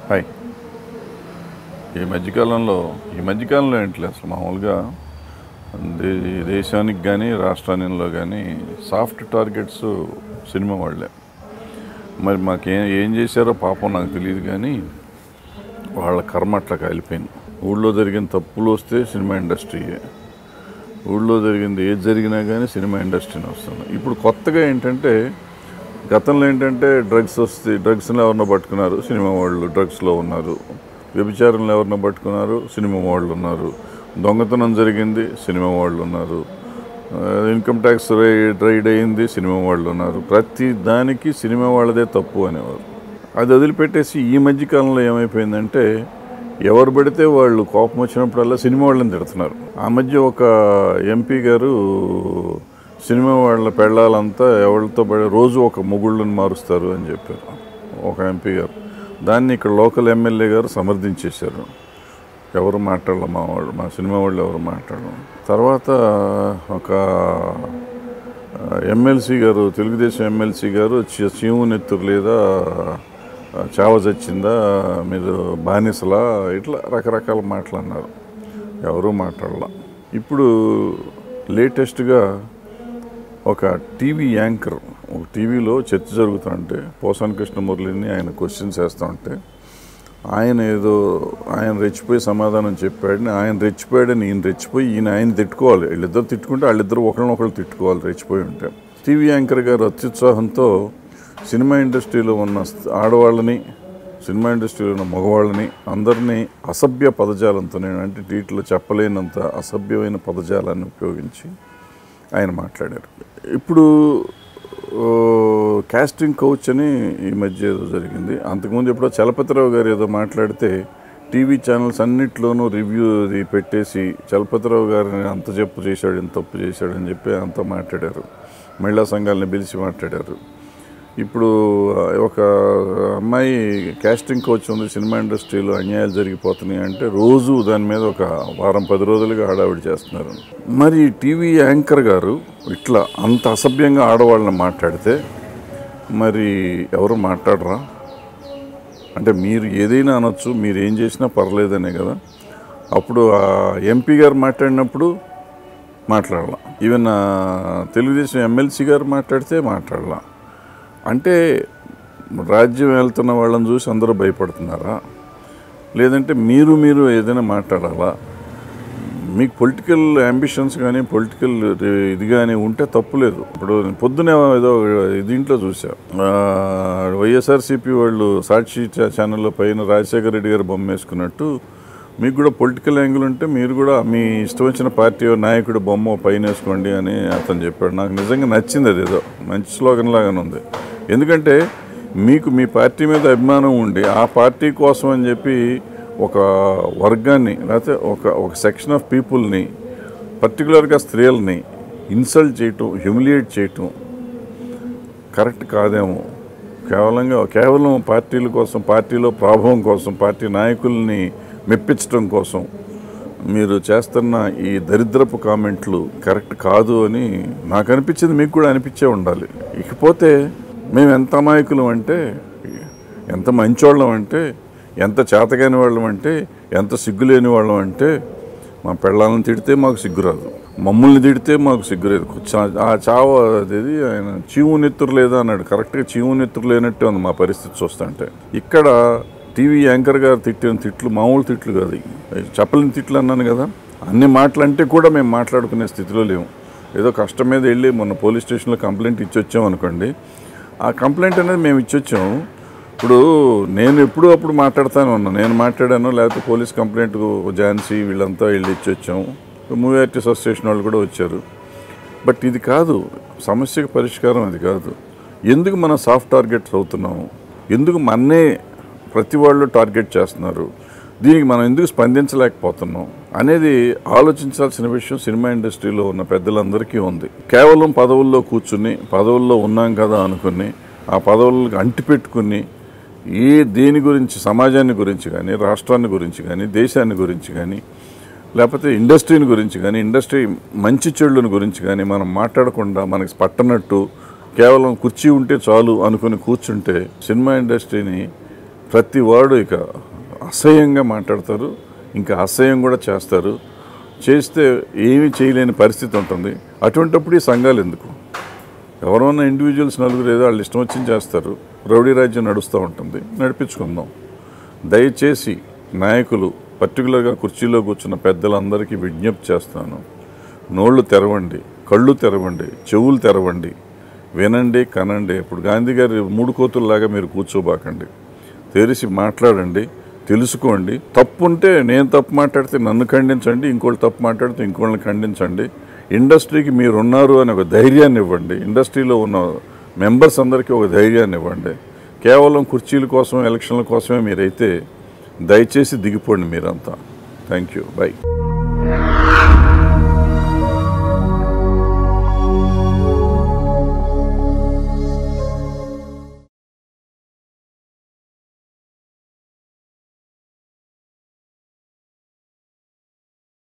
Hi ఈ మధ్యకాలంలో ఈ మధ్యకాలంలో ఏంటి అసలు మామూలుగా దే- దేశానికి కానీ రాష్ట్రానిలో కానీ సాఫ్ట్ టార్గెట్స్ సినిమా వాళ్ళే మరి మాకేం ఏం చేశారో పాపం నాకు తెలియదు కానీ వాళ్ళ కర్మ అట్లా కాలిపోయింది ఊళ్ళో జరిగిన తప్పులు వస్తే సినిమా ఇండస్ట్రీయే ఊళ్ళో జరిగింది ఏది జరిగినా కానీ సినిమా ఇండస్ట్రీని వస్తుంది ఇప్పుడు కొత్తగా ఏంటంటే గతంలో ఏంటంటే డ్రగ్స్ వస్తే డ్రగ్స్ని ఎవరినో పట్టుకున్నారు సినిమా వాళ్ళు డ్రగ్స్లో ఉన్నారు వ్యభిచారంలో ఎవరినో పట్టుకున్నారు సినిమా వాళ్ళు ఉన్నారు దొంగతనం జరిగింది సినిమా వాళ్ళు ఉన్నారు ఆ, ఇన్కమ్ ట్యాక్స్ రైడ్ రైడ్ అయింది సినిమా వాళ్ళు ఉన్నారు ప్రతి దానికి సినిమా వాళ్ళదే తప్పు అనేవారు అది వదిలిపెట్టేసి ఈ మధ్య కాలంలో ఏమైపోయిందంటే ఎవరు పడితే వాళ్ళు కోపం వచ్చినప్పుడల్లా సినిమా వాళ్ళని తిడుతున్నారు ఆ మధ్య ఒక ఎంపీ గారు సినిమా వాళ్ళ పెళ్ళాలంతా ఎవరితో పడి రోజు ఒక మొగుళ్ళని మారుస్తారు అని చెప్పారు ఒక ఎంపీ గారు దాన్ని ఇక్కడ లోకల్ ఎమ్మెల్యే గారు సమర్థించేశారు ఎవరు మాట్లాడలే మా వాళ్ళు మా సినిమా వాళ్ళు ఎవరు మాట్లాడడం తర్వాత ఒక ఎమ్మెల్సీ గారు తెలుగుదేశం ఎమ్మెల్సీ గారు చి- చీము నెత్తురు లేదా ఆ, చావ చచ్చిందా మీరు బానిసలా ఇట్లా రకరకాల మాటలు అన్నారు ఎవరూ మాట్లాడాల ఇప్పుడు లేటెస్ట్గా ఒక టీవీ యాంకర్ ఒక టీవీలో చర్చ జరుగుతుంటే పోసాని కృష్ణమురళిని ఆయన క్వశ్చన్స్ వేస్తూ ఉంటే ఆయన ఏదో ఆయన రెచ్చిపోయి సమాధానం చెప్పాడని ఆయన రెచ్చిపోయాడని ఈయన రెచ్చిపోయి ఈయన ఆయన తిట్టుకోవాలి వీళ్ళిద్దరు తిట్టుకుంటే వాళ్ళిద్దరు ఒకరినొకరు తిట్టుకోవాలి రెచ్చిపోయి ఉంటే టీవీ యాంకర్ గారు అత్యుత్సాహంతో సినిమా ఇండస్ట్రీలో ఉన్న స్థ- ఆడవాళ్ళని సినిమా ఇండస్ట్రీలో ఉన్న మగవాళ్ళని అందరినీ అసభ్య పదజాలంతో నేను అంటే వీటిలో చెప్పలేనంత అసభ్యమైన పదజాలాన్ని ఉపయోగించి ఆయన మాట్లాడారు ఇప్పుడు ఓ, కాస్టింగ్ కోచ్ అని ఈ మధ్య ఏదో జరిగింది అంతకుముందు ఎప్పుడో చలపతిరావు గారు ఏదో మాట్లాడితే టీవీ ఛానల్స్ అన్నిట్లోనూ రివ్యూ అది పెట్టేసి చలపతిరావు గారిని అంత చెప్పు చేశాడు ఇంత తప్పు చేశాడు అని చెప్పి అంత మాట్లాడారు మహిళా సంఘాలని పిలిచి మాట్లాడారు ఇప్పుడు ఆ, ఒక అమ్మాయి కాస్టింగ్ కోచ్ ఉంది సినిమా ఇండస్ట్రీలో అన్యాయాలు జరిగిపోతున్నాయి అంటే రోజు దాని మీద ఒక వారం పది రోజులుగా హడావిడి చేస్తున్నారు మరి టీవీ యాంకర్ గారు ఇట్లా అంత అసభ్యంగా ఆడవాళ్ళని మాట్లాడితే మరి ఎవరు మాట్లాడరా అంటే మీరు ఏదైనా అనొచ్చు మీరు ఏం చేసినా పర్లేదనే కదా అప్పుడు ఆ ఎంపీ గారు మాట్లాడినప్పుడు మాట్లాడాల ఈవెన్ ఆ తెలుగుదేశం ఎమ్మెల్సీ గారు మాట్లాడితే మాట్లాడాల అంటే రాజ్యం వెళ్తున్న వాళ్ళని చూసి అందరూ భయపడుతున్నారా లేదంటే మీరు మీరు ఏదైనా మాట్లాడాలా మీకు పొలిటికల్ అంబిషన్స్ కానీ పొలిటికల్ ఇది కానీ ఉంటే తప్పులేదు ఇప్పుడు పొద్దునే ఏదో దీంట్లో చూసా ఆ, వైఎస్ఆర్సీపీ వాళ్ళు సాక్షి ఛా- ఛానల్లో పైన రాజశేఖర రెడ్డి గారు బొమ్మ వేసుకున్నట్టు మీకు కూడా పొలిటికల్ యాంగిల్ ఉంటే మీరు కూడా మీ ఇష్టం వచ్చిన పార్టీ నాయకుడు బొమ్మ పైన వేసుకోండి అని అతను చెప్పాడు నాకు నిజంగా నచ్చింది అది ఏదో మంచి స్లోగన్ లాగానే ఉంది ఎందుకంటే మీకు మీ పార్టీ మీద అభిమానం ఉండి ఆ పార్టీ కోసం అని చెప్పి ఒక వర్గాన్ని లేకపోతే ఒక ఒక సెక్షన్ ఆఫ్ పీపుల్ని పర్టికులర్గా స్త్రీలని ఇన్సల్ట్ చేయటం హ్యూమిలియేట్ చేయటం కరెక్ట్ కాదేమో కేవలంగా కేవలం పార్టీల కోసం పార్టీలో ప్రభావం కోసం పార్టీ నాయకుల్ని మెప్పించడం కోసం మీరు చేస్తున్న ఈ దరిద్రపు కామెంట్లు కరెక్ట్ కాదు అని నాకు అనిపించింది మీకు కూడా అనిపించే ఉండాలి ఇకపోతే మేము ఎంత అమాయకులం అంటే ఎంత మంచోళ్ళం అంటే ఎంత చేతగాని వాళ్ళం అంటే ఎంత సిగ్గులేని వాళ్ళం అంటే మా పెళ్ళాలను తిడితే మాకు సిగ్గురాదు మమ్మల్ని తిడితే మాకు సిగ్గులేదు చా- ఆ చావ అదేది ఆయన చీము నెత్తురు లేదా అన్నాడు కరెక్ట్గా చీము నెత్తురు లేనట్టే ఉంది మా పరిస్థితి చూస్తుంటే ఇక్కడ టీవీ యాంకర్ గారు తిట్టిన తిట్లు మామూలు తిట్లు కాదు ఇవి. చెప్పలేని తిట్లు అన్నాను కదా అన్ని మాటలు అంటే కూడా మేము మాట్లాడుకునే స్థితిలో లేము ఏదో కష్టం మీద వెళ్ళి మొన్న పోలీస్ స్టేషన్లో కంప్లైంట్ ఇచ్చి వచ్చాం అనుకోండి ఆ కంప్లైంట్ అనేది మేము ఇచ్చొచ్చాము ఇప్పుడు నేను ఎప్పుడూ అప్పుడు మాట్లాడుతాను ఉన్నా నేను మాట్లాడాను లేకపోతే పోలీస్ కంప్లైంట్ ఝాన్సీ వీళ్ళంతా వెళ్ళి ఇచ్చి వచ్చాము మూవీ ఆర్టిస్ట్ అసోసియేషన్ వాళ్ళు కూడా వచ్చారు బట్ ఇది కాదు సమస్యకు పరిష్కారం అది కాదు ఎందుకు మనం సాఫ్ట్ టార్గెట్స్ అవుతున్నాము ఎందుకు మన్నే ప్రతి వాళ్ళు టార్గెట్ చేస్తున్నారు దీనికి మనం ఎందుకు స్పందించలేకపోతున్నాం అనేది ఆలోచించాల్సిన విషయం సినిమా ఇండస్ట్రీలో ఉన్న పెద్దలందరికీ ఉంది కేవలం పదవుల్లో కూర్చుని పదవుల్లో ఉన్నాం కదా అనుకుని ఆ పదవులకు అంటిపెట్టుకుని ఏ దేని గురించి సమాజాన్ని గురించి కానీ రాష్ట్రాన్ని గురించి కానీ దేశాన్ని గురించి కానీ లేకపోతే ఇండస్ట్రీని గురించి కానీ ఇండస్ట్రీ మంచి చెడుని గురించి కానీ మనం మాట్లాడకుండా మనకి పట్టనట్టు కేవలం కుర్చీ ఉంటే చాలు అనుకుని కూర్చుంటే సినిమా ఇండస్ట్రీని ప్రతి వాడు ఇక అసహ్యంగా మాట్లాడతారు ఇంకా అసహ్యం కూడా చేస్తారు చేస్తే ఏమీ చేయలేని పరిస్థితి ఉంటుంది అటువంటిప్పుడు ఈ సంఘాలు ఎందుకు ఎవరైనా ఇండివిజువల్స్ నలుగురు ఏదో వాళ్ళు ఇష్టం వచ్చింది చేస్తారు రౌడీ రాజ్యం నడుస్తూ ఉంటుంది నడిపించుకుందాం దయచేసి నాయకులు పర్టికులర్గా కుర్చీలో కూర్చున్న పెద్దలందరికీ విజ్ఞప్తి చేస్తాను నోళ్ళు తెరవండి కళ్ళు తెరవండి చెవులు తెరవండి వినండి కనండి ఇప్పుడు గాంధీ గారి మూడు కోతుల్లాగా మీరు కూర్చోబాకండి తెరిచి మాట్లాడండి తెలుసుకోండి తప్పు ఉంటే నేను తప్పు మాట్లాడితే నన్ను ఖండించండి ఇంకోళ్ళు తప్పు మాట్లాడితే ఇంకోళ్ళని ఖండించండి ఇండస్ట్రీకి మీరు ఉన్నారు అని ఒక ధైర్యాన్ని ఇవ్వండి ఇండస్ట్రీలో ఉన్న మెంబర్స్ అందరికీ ఒక ధైర్యాన్ని ఇవ్వండి కేవలం కుర్చీల కోసం ఎలక్షన్ల కోసమే మీరైతే దయచేసి దిగిపోండి మీరంతా థ్యాంక్ యూ బై